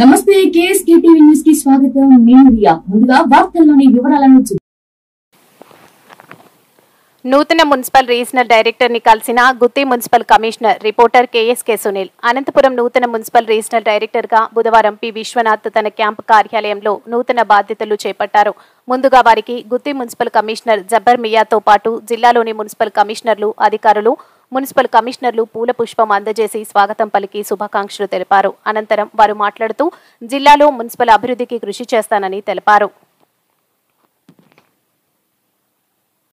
నమస్తే KSK TV news కి స్వాగతం నేను రియా ముందుగా వార్తల్లోని వివరాలను చూ- నూతన మున్సిపల్ రీజనల్ డైరెక్టర్ ని కలిసిన Gutti municipal commissioner reporter KSK Sunil Anantapuram నూతన మున్సిపల్ రీజనల్ డైరెక్టర్ గా బుధవారం పి విశ్వనాథ్ తన క్యాంపు కార్యాలయంలో నూతన బాధ్యతలు చేపట్టారు ముందుగా వారికి గుత్తి మున్సిపల్ కమిషనర్ జబ్బర్ మియాతో పాటు జిల్లాలోని మున్సిపల్ కమిషనర్లు అధికారులు మున్సిపల్ కమిషనర్లు పూల పుష్పం అందజేసి స్వాగతం పలికి శుభాకాంక్షలు తెలిపారు అనంతరం వారు మాట్లాడుతూ జిల్లాలో మున్సిపల్ అభివృద్ధికి కృషి చేస్తానని తెలిపారు